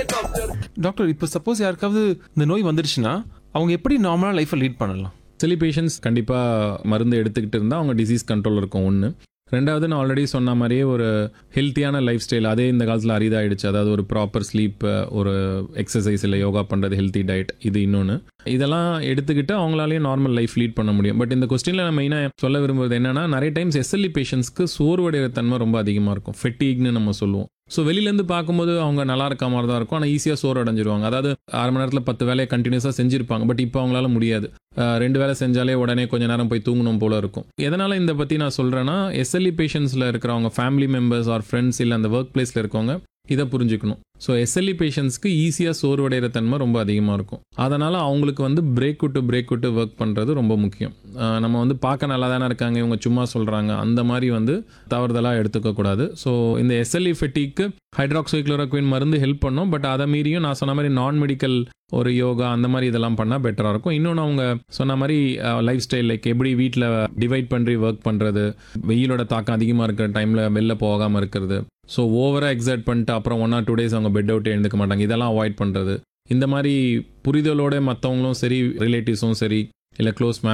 doctor இப்போ suppose யாருக்காவது இந்த நோய் வந்துடுச்சுன்னா அவங்க எப்படி நார்மலாக லைஃப்பை லீட் பண்ணலாம் சில பேஷண்ட்ஸ் கண்டிப்பாக மருந்து எடுத்துக்கிட்டு இருந்தால் அவங்க டிசீஸ் கண்ட்ரோல் இருக்கும் ஒன்று ரெண்டாவது நான் ஆல்ரெடி சொன்ன மாதிரியே ஒரு ஹெல்த்தியான லைஃப் ஸ்டைல் அதே இந்த காலத்தில் அரிதாயிடுச்சு அதாவது ஒரு ப்ராப்பர் ஸ்லீப் ஒரு எக்ஸசைஸ் இல்லை யோகா பண்ணுறது ஹெல்த்தி டயட் இது இன்னொன்று இதெல்லாம் எடுத்துக்கிட்டு அவங்களாலேயும் நார்மல் லைஃப் லீட் பண்ண முடியும் பட் இந்த கொஸ்டினில் நான் மெயினாக சொல்ல விரும்புறது என்னன்னா நிறைய டைம்ஸ் எஸ்எல்இ பேஷண்ட்ஸ்க்கு சோர்வடைகிற தன்மை ரொம்ப அதிகமாக இருக்கும் ஃபெட்டிக்னு நம்ம சொல்லுவோம் ஸோ வெளியிலேருந்து பார்க்கும்போது அவங்க நல்லா இருக்க மாதிரி தான் இருக்கும் ஆனால் ஈஸியாக சோறு அடைஞ்சிருவாங்க அதாவது அரை மணி நேரத்தில் பத்து வேலையை கண்டினியூஸாக செஞ்சிருப்பாங்க பட் இப்போ அவங்களால முடியாது அஹ் ரெண்டு வேலை செஞ்சாலே உடனே கொஞ்ச நேரம் போய் தூங்கணும் போல இருக்கும் எதனால் இந்த பற்றி நான் சொல்கிறேன்னா எஸ்எல்இ பேஷண்ட்ஸில் இருக்கிறவங்க ஃபேமிலி மெம்பர்ஸ் ஆர் ஃப்ரெண்ட்ஸ் இல்லை அந்த ஒர்க் பிளேஸில் இருக்கவங்க இதை புரிஞ்சுக்கணும் ஸோ எஸ்எல்இ பேஷண்ட்ஸ்க்கு ஈஸியாக சோர்வடைகிற தன்மை ரொம்ப அதிகமாக இருக்கும் அதனால் அவங்களுக்கு வந்து பிரேக் விட்டு பிரேக் விட்டு ஒர்க் பண்ணுறது ரொம்ப முக்கியம் அஹ் நம்ம வந்து பார்க்க நல்லா தானே இருக்காங்க இவங்க சும்மா சொல்கிறாங்க அந்த மாதிரி வந்து தவறுதலாக எடுத்துக்கக்கூடாது ஸோ இந்த எஸ்எல்இ ஃபெட்டிக்கு ஹைட்ராக்சைக்ளோரோக்வின் மருந்து ஹெல்ப் பண்ணும் பட் அதை மீறியும் நான் சொன்ன மாதிரி நான் மெடிக்கல் ஒரு யோகா அந்த மாதிரி இதெல்லாம் பண்ணால் பெட்டராக இருக்கும் இன்னொன்று அவங்க சொன்ன மாதிரி லைஃப் ஸ்டைல் லைக் எப்படி வீட்டில் டிவைட் பண்ணி ஒர்க் பண்ணுறது வெயிலோட தாக்கம் அதிகமாக இருக்கிற டைமில் வெளில போகாமல் இருக்கிறது ஸோ ஓவராக எக்ஸைட் பண்ணிட்டு அப்புறம் ஒன் ஆர் டூ டேஸ் அவங்க பெட் அவுட் எழுந்துக்க மாட்டாங்க இதெல்லாம் அவாய்ட் பண்ணுறது இந்த மாதிரி புரிதலோட மற்றவங்களும் சரி ரிலேட்டிவ்ஸும் சரி இல்லை க்ளோஸ்